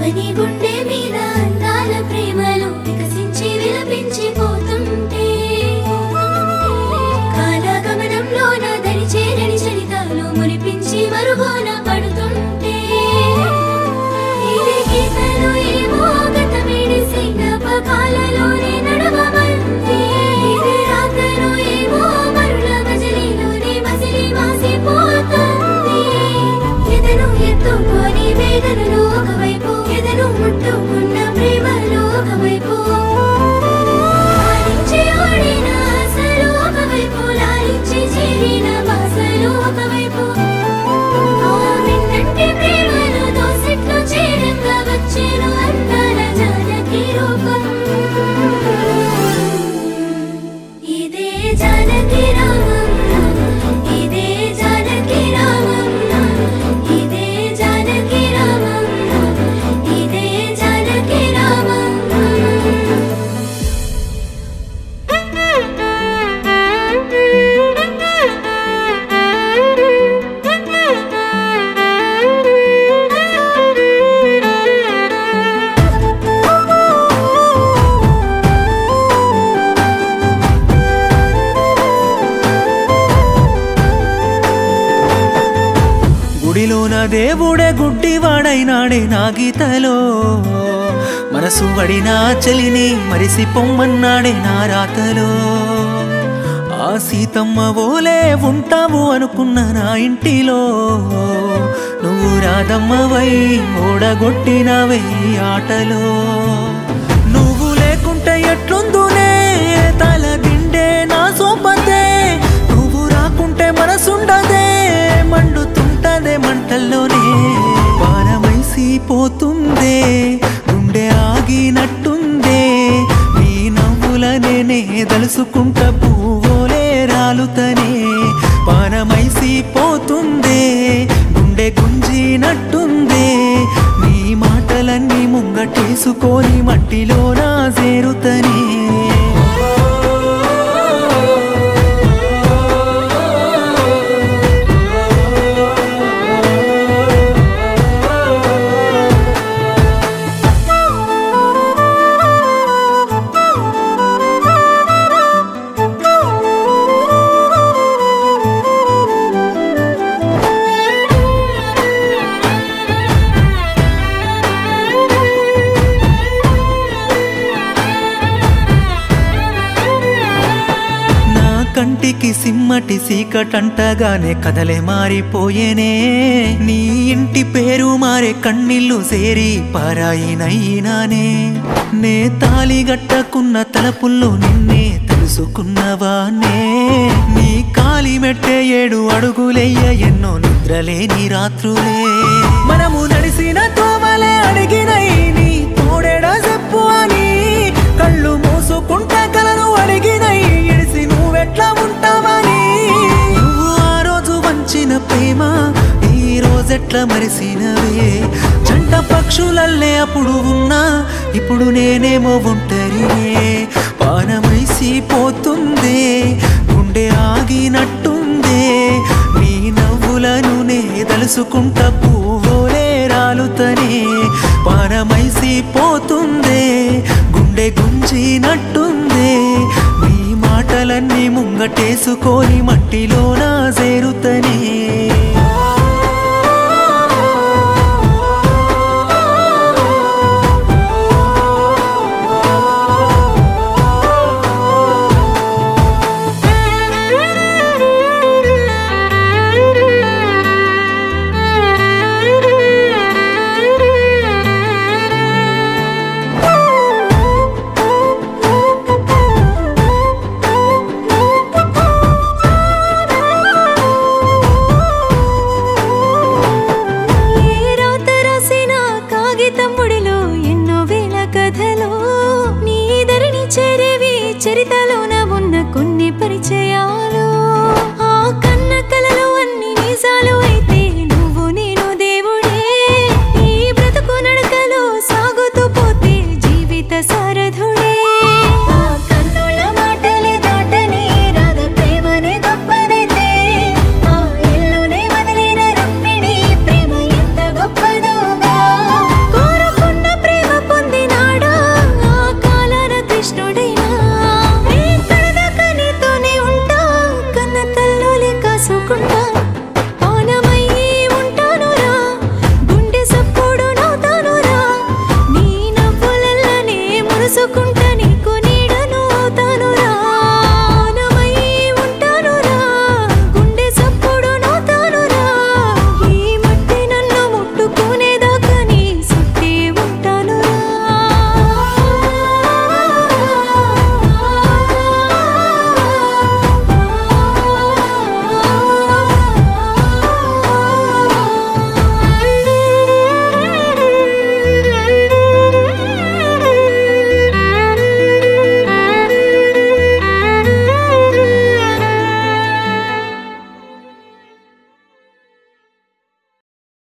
అవని గుండె మీద అందాల ప్రేమలు వికసించి విలపించి పోతుంటే కాలగమనంలోన దరి చేరని చరితాలు మురిపించి మరుగోన పడుతుంటే ఇదే గీతలు ఏమో గతమేడిసి జ్ఞాపకాలలోనే నడవమంది ఇదే రాతలు ఏమో మరుల మజిలీలోనే మసిలి మాసిపోతుంది ఎదను ఎత్తుకొని వేదనలు ఒకవైపు ఎదను ముట్టుకున్న ప్రేమలు ఒకవైపు లాలించి ఓడిన ఆశలు ఒకవైపు లాలించి చేరిన బాసలు ఒకవైపు ఆ విన్నంటి ప్రేమలు దోసిట్లు చేరంగా వచ్చేను అందాల జానకి రూపం ఇదే జానకి రామం ఇదే జానకి రామం ఇదే జానకి రామం ఇదే జానకి రామం గుడిలోన దేవుడే గుడ్డివాడైనాడే నా గీతలో మనసు వడిన చలిని మరిసి పొమ్మన్నాడే నా రాతలో ఆ సీతమ్మ ఓలే ఉంటావు అనుకున్న నా ఇంటిలో నువ్వు రాధమ్మవై ఓడగొట్టినవే ఈ ఆటలో నువ్వు లేకుంటే ఎట్లుందునే తల దిండే నా సోపతే నువ్వు రాకుంటే మనసుండదే మండుతుంటదే మంటల్లోనే పారమైసి పోతుందే గుండె ఆగినట్టుందే నీ నవ్వులనే దలుసుకుంట పువ్వులే రాలుతనే పానమైసి పోతుందే గుండె గుంజినట్టుందే నీ మాటలన్నీ ముంగటేసుకొని మట్టిలోనా చేరుతనే నా కంటికి సిమ్మటి సీకటంటగానే కదలే మారిపోయేనే నీ ఇంటి పేరు మారే కన్నీళ్ళు సేరి పారాయినైనానే నే తాలి గట్టకున్న తలపుల్లో నిన్నే తెలుసుకున్నవానే నీ కాలి మెట్టే ఏడు అడుగులెయ్య ఎన్నో నిద్రలేని రాత్రులే మనము నడిసిన తోమలే అడిగినై నీ తోడేడా చెప్పు అని కళ్ళు మూసుకుంటే కలను అడిగినై ఇడిసి నువ్వెట్లా ఉంటావని నువ్వు ఆ రోజు వంచిన ప్రేమ ఈ రోజెట్లా మరిసినవే జంట పక్షులల్లే అప్పుడు ఉన్నా ఇప్పుడు నేనేమో ఒంటరినే పానమైసి పోతుందే గుండె ఆగినట్టుందే నీ నవ్వులను నే తలుసుకుంట పువ్వులే రాలుతనే పానమైసి పోతుందే గుండె గుంజినట్టుందే నీ మాటలన్నీ ముంగటేసుకొని మట్టిలోనా చేరుతనే చేసుకుంటా